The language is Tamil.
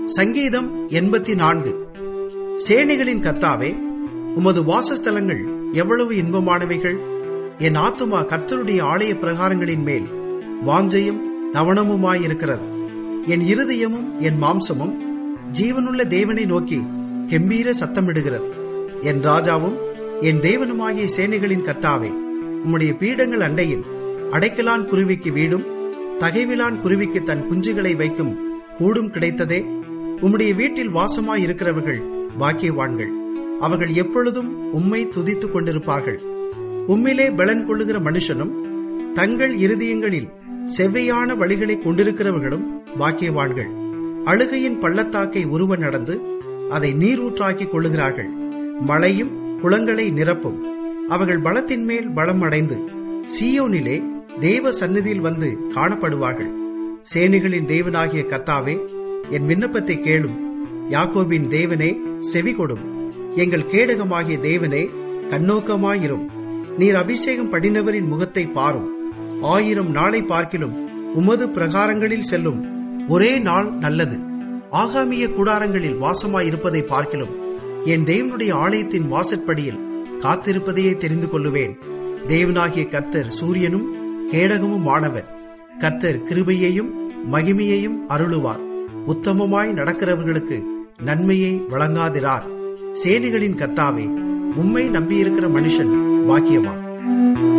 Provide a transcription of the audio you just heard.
சங்கீதம் எண்பத்தி நான்கு சேனைகளின் கத்தாவே உமது வாசஸ்தலங்கள் எவ்வளவு இன்பமானவைகள் என் ஆத்துமா கர்த்தருடைய ஆலய பிரகாரங்களின் மேல் வாஞ்சையும் தவணமுமாயிருக்கிறது என் இருதயமும் என் மாம்சமும் ஜீவனுள்ள தேவனை நோக்கி கெம்பீர சத்தமிடுகிறது என் ராஜாவும் என் தேவனுமாகிய சேனைகளின் கத்தாவே உம்முடைய பீடங்கள் அண்டையில் அடைக்கலான் குருவிக்கு வீடும் தகைவிலான் குருவிக்கு தன் குஞ்சுகளை வைக்கும் கூடும் கிடைத்ததே உம்முடைய வீட்டில் வாசமாய் இருக்கிறவர்கள் பாக்கியவான்கள் அவர்கள் எப்பொழுதும் உம்மை துதித்துக் கொண்டிருப்பார்கள் உம்மிலே பலன் கொள்ளுகிற மனுஷனும் தங்கள் இருதயங்களில் செவ்வையான வழிகளை கொண்டிருக்கிறவர்களும் பாக்கியவான்கள் அழுகையின் பள்ளத்தாக்கை உருவ நடந்து அதை நீரூற்றாக்கிக் கொள்ளுகிறார்கள் மழையும் குளங்களை நிரப்பும் அவர்கள் பலத்தின் மேல் பலம் அடைந்து சீயோனிலே தேவ சந்நிதியில் வந்து காணப்படுவார்கள் சேனைகளின் தேவனாகிய கத்தாவே என் விண்ணப்பத்தை கேளும் யாக்கோபின் தேவனே செவி கொடும் எங்கள் கேடகமாகிய தேவனே கண்ணோக்கமாயிரும் நீர் அபிஷேகம் படினவரின் முகத்தை பாரும் ஆயிரம் நாளை பார்க்கிலும் உமது பிரகாரங்களில் செல்லும் ஒரே நாள் நல்லது ஆகாமிய கூடாரங்களில் வாசமாயிருப்பதை பார்க்கிலும் என் தேவனுடைய ஆலயத்தின் வாசற்படியில் காத்திருப்பதையே தெரிந்து கொள்ளுவேன் தேவனாகிய கர்த்தர் சூரியனும் கேடகமும் ஆனவர் கர்த்தர் கிருபையையும் மகிமையையும் அருளுவார் உத்தமமாய் நடக்கிறவர்களுக்கு நன்மையை வழங்காதிரார் சேனைகளின் கத்தாவே உம்மை நம்பியிருக்கிற மனுஷன் பாக்கியவான்